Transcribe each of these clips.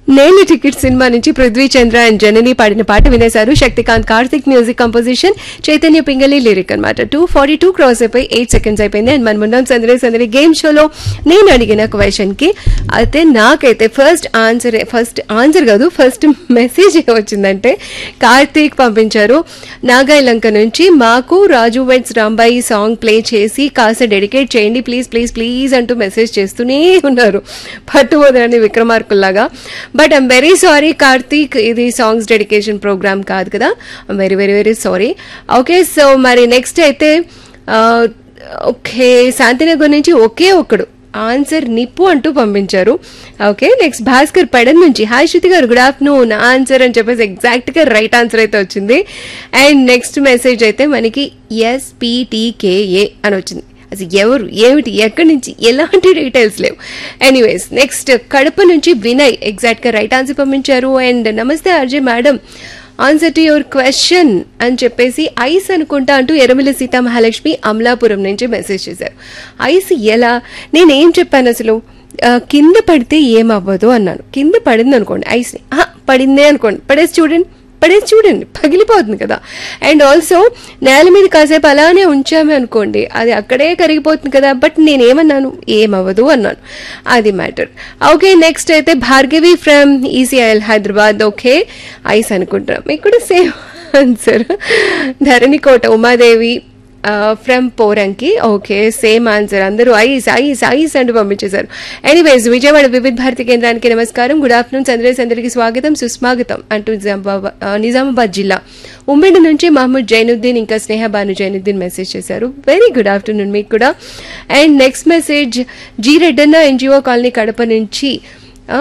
నేను ticket cinema నుంచి పృథ్వీ చంద్ర and Janani పాడిన పాట వినేశారు Shaktikanth Karthik music composition Chaitanya Pingali lyric అనమాట టూ ఫార్టీ టూ క్రాస్ అయిపోయి ఎయిట్ సెకండ్స్ అయిపోయింది అండ్ మన ముండం సందడి సందడి గేమ్ షోలో నేను అడిగిన క్వశ్చన్ కి అయితే నాకైతే ఫస్ట్ ఆన్సర్ ఫస్ట్ ఆన్సర్ కాదు ఫస్ట్ మెసేజ్ వచ్చిందంటే కార్తీక్ పంపించారు నాగాయలంక నుంచి మాకు Raju weds Rambai song play చేసి కాస్త డెడికేట్ చేయండి ప్లీజ్ ప్లీజ్ ప్లీజ్ అంటూ మెసేజ్ చేస్తూనే ఉన్నారు పట్టుబోదండి విక్రమార్కుల్లాగా but I'm very sorry Karthik ఇది సాంగ్స్ డెడికేషన్ ప్రోగ్రామ్ కాదు కదా I'm very very very sorry okay so మరి నెక్స్ట్ అయితే ఓకే శాంతినగర్ నుంచి ఒకే ఒక్కడు ఆన్సర్ నిప్పు అంటూ పంపించారు ఓకే నెక్స్ట్ భాస్కర్ పెడన్ నుంచి హాయ్ శృతి గారు గుడ్ ఆఫ్టర్నూన్ ఆన్సర్ అని చెప్పేసి ఎగ్జాక్ట్ గా రైట్ ఆన్సర్ అయితే వచ్చింది అండ్ నెక్స్ట్ మెసేజ్ అయితే మనకి ఎస్పీటీకేఏ అని వచ్చింది అసలు ఎవరు ఏమిటి ఎక్కడి నుంచి ఎలాంటి డీటెయిల్స్ లేవు ఎనీవేస్ నెక్స్ట్ కడప నుంచి వినయ్ ఎగ్జాక్ట్ గా రైట్ ఆన్సర్ పంపించారు అండ్ నమస్తే RJ madam answer to your question అని చెప్పేసి ఐస్ అనుకుంటా అంటూ ఎరమిల సీతా మహాలక్ష్మి అమలాపురం నుంచి మెసేజ్ చేశారు ఐస్ ఎలా నేనేం చెప్పాను అసలు ఆ, కింద పడితే ఏమవ్వదు అన్నాను కింద పడింది అనుకోండి ఐస్ పడిందే అనుకోండి పడేసి చూడండి పడేసి చూడండి పగిలిపోతుంది కదా అండ్ ఆల్సో నేల మీద కాసేపు అలానే ఉంచామే అనుకోండి అది అక్కడే కరిగిపోతుంది కదా బట్ నేనేమన్నాను ఏమవ్వదు అన్నాను అది మ్యాటర్ ఓకే నెక్స్ట్ అయితే Bhargavi from ECIL Hyderabad okay ice అనుకుంటున్నాం మీకు కూడా same answer Dharanikota Umadevi from Poranki okay same answer అందరూ ఐస్ ఐస్ ఐస్ అంటూ పంపించేశారు ఎనీవేస్ విజయవాడ వివిధ భారతి కేంద్రానికి నమస్కారం గుడ్ ఆఫ్టర్నూన్ చంద్రేష్ అందరికి స్వాగతం సుస్వాగతం అంటూ నిజామాబాద్ ఆ, నిజామాబాద్ జిల్లా ఉమ్మడి నుంచి మహమ్మద్ జైనుద్దీన్ ఇంకా స్నేహ బాను జైనుద్దీన్ మెసేజ్ చేశారు వెరీ గుడ్ ఆఫ్టర్నూన్ మీకు కూడా and next message G Reddanna NGO colony Kadapa నుంచి ఆ,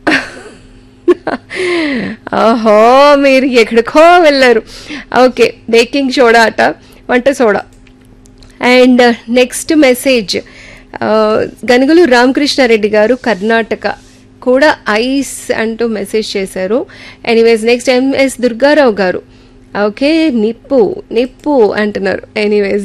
ఓహో మీరు ఎక్కడికో వెళ్ళారు ఓకే బేకింగ్ సోడా అట వంట soda and next message Ganugulu Ramakrishnareddy garu Karnataka కూడా ఐస్ అంటూ మెసేజ్ చేశారు ఎనీవేస్ నెక్స్ట్ ఎంఎస్ దుర్గారావు గారు ఓకే నిప్పు నిప్పు అంటున్నారు ఎనీవేస్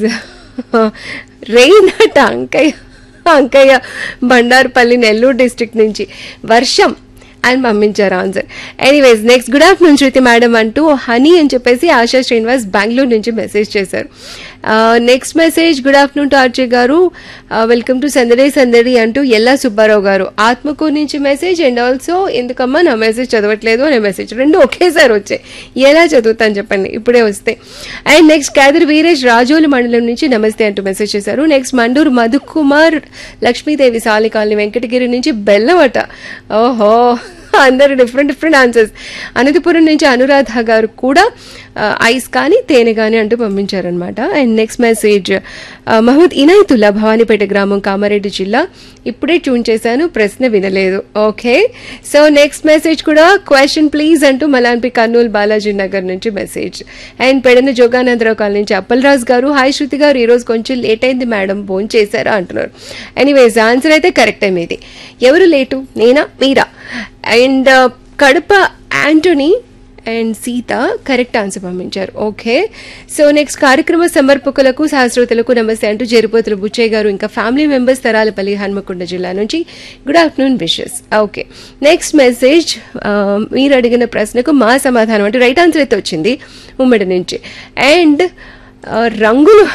రెయిన్ అట అంకయ్య అంకయ్య బండారుపల్లి నెల్లూరు డిస్ట్రిక్ట్ నుంచి వర్షం అని పంపించారు answer anyways next good afternoon Shruti madam అంటూ హనీ అని చెప్పేసి ఆశా శ్రీనివాస్ బెంగళూరు నుంచి మెసేజ్ చేశారు next message good afternoon to RJ garu welcome to సందడే సందడి అంటూ ఎల్లా సుబ్బారావు గారు ఆత్మకూరు నుంచి మెసేజ్ అండ్ ఆల్సో ఎందుకమ్మా నా మెసేజ్ చదవట్లేదు అనే మెసేజ్ రెండు ఒకేసారి వచ్చాయి ఎలా చదువుతాను చెప్పండి ఇప్పుడే వస్తే అండ్ నెక్స్ట్ క్యాదర్ వీరేష్ రాజోలు మండలం నుంచి నమస్తే అంటూ మెసేజ్ చేశారు నెక్స్ట్ మండూరు మధుకుమార్ లక్ష్మీదేవి సాలి కాలనీ వెంకటగిరి నుంచి బెల్లవట ఓహో అందరు డిఫరెంట్ డిఫరెంట్ ఆన్సర్స్ అనంతపురం నుంచి అనురాధ గారు కూడా ఆ, ఐస్ కానీ తేనె కానీ అంటూ పంపించారనమాట and next message Mohammed Inayatullah Bhavanipeta గ్రామం కామారెడ్డి జిల్లా ఇప్పుడే ట్యూన్ చేశాను ప్రశ్న వినలేదు ఓకే సో నెక్స్ట్ మెసేజ్ కూడా క్వశ్చన్ ప్లీజ్ అంటూ మలాన్పి కర్నూలు బాలాజీ నగర్ నుంచి message and Pedana Joganandarao colony నుంచి అప్పలరాజు గారు హాయ్ శృతి గారు ఈరోజు కొంచెం లేట్ అయింది మేడం ఫోన్ చేశారా అంటున్నారు ఎనీవేస్ ఆన్సర్ అయితే కరెక్ట్ మీది ఎవరు లేటు నేనా మీరా and Kadapa Antony and Sita correct answer పంపించారు ఓకే సో నెక్స్ట్ కార్యక్రమ సమర్పకులకు సహస్రోతులకు నమస్తే అంటూ జరుపోతుల బుచ్చయ్య గారు ఇంకా ఫ్యామిలీ మెంబర్స్ తరాలపల్లి హన్మకొండ జిల్లా నుంచి good afternoon wishes okay next message మీరు అడిగిన ప్రశ్నకు మా సమాధానం అంటే రైట్ ఆన్సర్ అయితే వచ్చింది ఉమ్మడి నుంచి అండ్ రంగులు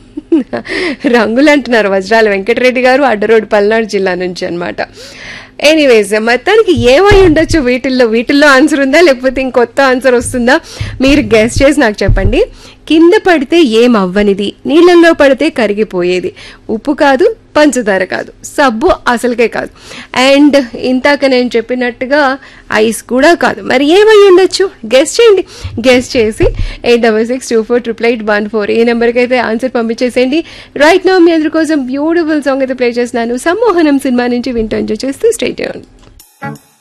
రంగులు అంటున్నారు వజ్రాల వెంకటరెడ్డి గారు అడ్డరోడ్ పల్నాడు జిల్లా నుంచి అన్నమాట ఎనీవేస్ మొత్తానికి ఏమై ఉండొచ్చు వీటిల్లో వీటిల్లో ఆన్సర్ ఉందా లేకపోతే ఇంకొత్త ఆన్సర్ వస్తుందా మీరు గెస్ చేసి నాకు చెప్పండి కింద పడితే ఏం అవ్వనిది నీళ్ళల్లో పడితే కరిగిపోయేది ఉప్పు కాదు పంచదార కాదు సబ్బు అసలుకే కాదు అండ్ ఇంతాక నేను చెప్పినట్టుగా ఐస్ కూడా కాదు మరి ఏమై ఉండొచ్చు గెస్ చేయండి గెస్ చేసి eight double six two four triple eight one four ఈ నెంబర్కి అయితే ఆన్సర్ పంపించేసేయండి రైట్ నా మీ అందరి కోసం బ్యూటిఫుల్ సాంగ్ అయితే ప్లే చేస్తున్నాను సమ్మోహనం సినిమా నుంచి వింటూ ఎంజాయ్ చేస్తూ స్టేట్